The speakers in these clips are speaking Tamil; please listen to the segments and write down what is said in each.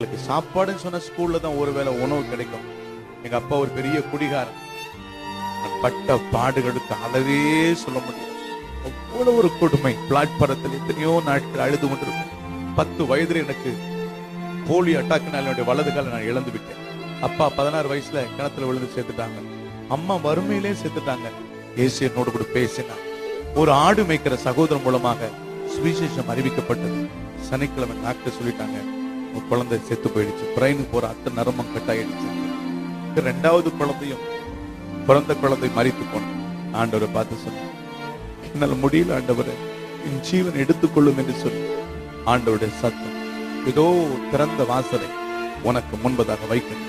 எங்களுக்கு சாப்பாடுன்னு சொன்ன ஸ்கூல்ல தான் ஒருவேளை உணவு கிடைக்கும் எங்க அப்பா ஒரு பெரிய குடிகாரன் நான் பட்ட பாடுகளுக்கு அளவே சொல்ல முடியாது அவ்வளவு ஒரு கொடுமை பிளாட்பாரத்தில் எத்தனையோ நாட்கள் அழுது கொண்டிருக்கும் பத்து வயதுல எனக்கு போலி அட்டாக்குனால என்னுடைய வலது காலை நான் இழந்து விட்டேன் அப்பா பதினாறு வயசுல கிணத்துல விழுந்து சேர்த்துட்டாங்க அம்மா வறுமையிலே சேர்த்துட்டாங்க இயேசு என்னோடு கூட பேசினார் ஒரு ஆடு மேய்க்கிற சகோதரன் மூலமாக சுவிசேஷம் அறிவிக்கப்பட்டது சனிக்கிழமை டாக்டர் சொல்லிட்டாங்க உங்க குழந்தை செத்து போயிடுச்சு பிரெயினுக்கு போற அத்தனை நரம்பம் கட்டாயிடுச்சு இந்த ரெண்டாவது குழந்தையும் பிறந்த குழந்தை மறித்து போனோம் ஆண்டவரை பார்த்து சொன்னேன் என்னால் முடியல ஆண்டவரை என் ஜீவன் எடுத்துக்கொள்ளும் என்று சொல்லி ஆண்டவருடைய சத்தம் இதோ திறந்த வாசலை உனக்கு முன்பதாக வைக்கிறேன்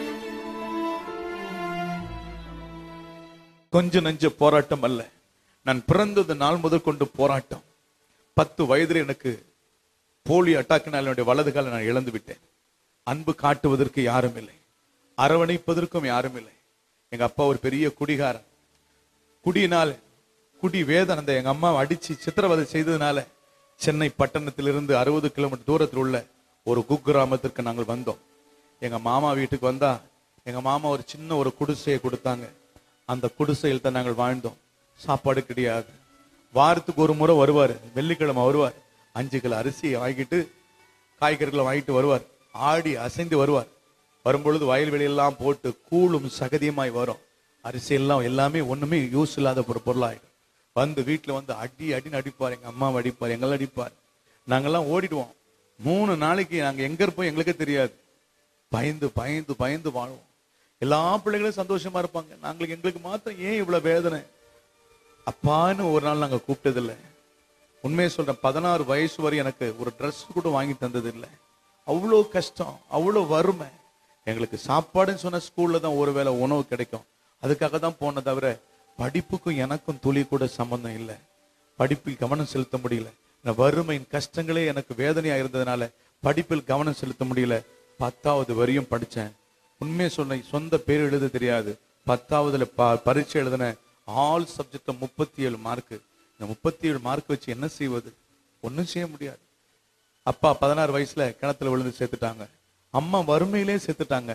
கொஞ்ச நெஞ்ச போராட்டம் அல்ல நான் பிறந்தது நாள் முதல் கொண்டு போராட்டம் பத்து வயதில் எனக்கு போலி அட்டாக்கினால் என்னுடைய வலது காலை நான் இழந்து விட்டேன் அன்பு காட்டுவதற்கு யாரும் இல்லை அரவணைப்பதற்கும் யாரும் இல்லை எங்க அப்பா ஒரு பெரிய குடிகாரன் குடியினால் குடி வேதனை அந்த எங்க அம்மா அடிச்சு சித்திரவதை செய்ததுனால சென்னை பட்டணத்திலிருந்து அறுபது கிலோமீட்டர் தூரத்தில் உள்ள ஒரு குக்கிராமத்திற்கு நாங்கள் வந்தோம் எங்க மாமா வீட்டுக்கு வந்தா எங்க மாமா ஒரு சின்ன ஒரு குடிசையை கொடுத்தாங்க அந்த குடிசையில் தான் நாங்கள் வாழ்ந்தோம் சாப்பாடு கிடையாது வாரத்துக்கு ஒரு முறை வருவார் வெள்ளிக்கிழமை வருவார் அஞ்சு கிலோ அரிசியை வாங்கிட்டு காய்கறிகளை வாங்கிட்டு வருவார் ஆடி அசைந்து வருவார் வரும்பொழுது வயல்வெளியெல்லாம் போட்டு கூழும் சகதியுமாய் வரும் அரிசி எல்லாம் எல்லாமே ஒண்ணுமே யூஸ் இல்லாத ஒரு பொருளாயிடும் வந்து வீட்டுல வந்து அடி அடின்னு அடிப்பார் எங்க அம்மாவை அடிப்பார் எங்களை அடிப்பார் நாங்கெல்லாம் ஓடிடுவோம் மூணு நாளைக்கு நாங்க எங்க இருப்போம் எங்களுக்கே தெரியாது பயந்து பயந்து பயந்து வாழ்வோம் எல்லா பிள்ளைகளும் சந்தோஷமா இருப்பாங்க நாங்களுக்கு எங்களுக்கு மாத்திரம் ஏன் இவ்வளவு வேதனை அப்பான்னு ஒரு நாள் நாங்க கூப்பிட்டதில்லை உண்மையை சொல்றேன் பதினாறு வயசு வரை எனக்கு ஒரு Dress கூட வாங்கி தந்தது இல்லை அவ்வளோ கஷ்டம் அவ்வளோ வறுமை எங்களுக்கு சாப்பாடுன்னு சொன்ன ஸ்கூல்ல தான் ஒருவேளை உணவு கிடைக்கும் அதுக்காக தான் போன தவிர படிப்புக்கும் எனக்கும் துளி கூட சம்பந்தம் இல்லை படிப்பில் கவனம் செலுத்த முடியல இந்த வறுமையின் கஷ்டங்களே எனக்கு வேதனையா இருந்ததுனால படிப்பில் கவனம் செலுத்த முடியல பத்தாவது வரையும் படிச்சேன் உண்மையை சொன்ன சொந்த பேர் எழுத தெரியாது பத்தாவதுல ப- பரீட்சை எழுதின ஆல் சப்ஜெக்ட் முப்பத்தி ஏழு மார்க் இந்த முப்பத்தி ஏழு மார்க் வச்சு என்ன செய்வது ஒண்ணும் செய்ய முடியாது அப்பா பதினாறு வயசுல கிணத்துல விழுந்து சேர்த்துட்டாங்க அம்மா வறுமையிலே சேர்த்துட்டாங்க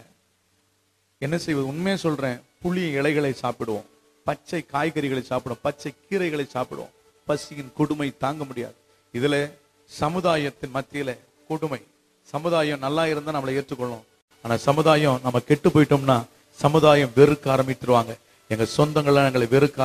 என்ன செய்வது உண்மையை சொல்றேன் புளி இலைகளை சாப்பிடுவோம் பச்சை காய்கறிகளை சாப்பிடுவோம் பச்சை கீரைகளை சாப்பிடுவோம் பசியின் கொடுமை தாங்க முடியாது இதுல சமுதாயத்தின் மத்தியில கொடுமை சமுதாயம் நல்லா இருந்தா நம்மளை ஏற்றுக்கொள்ளும் ஆனா சமுதாயம் நம்ம கெட்டு போயிட்டோம்னா சமுதாயம் வெறுக்க ஆரம்பித்துருவாங்க எங்க சொந்தங்கள்லாம் எங்களை வெறுக்க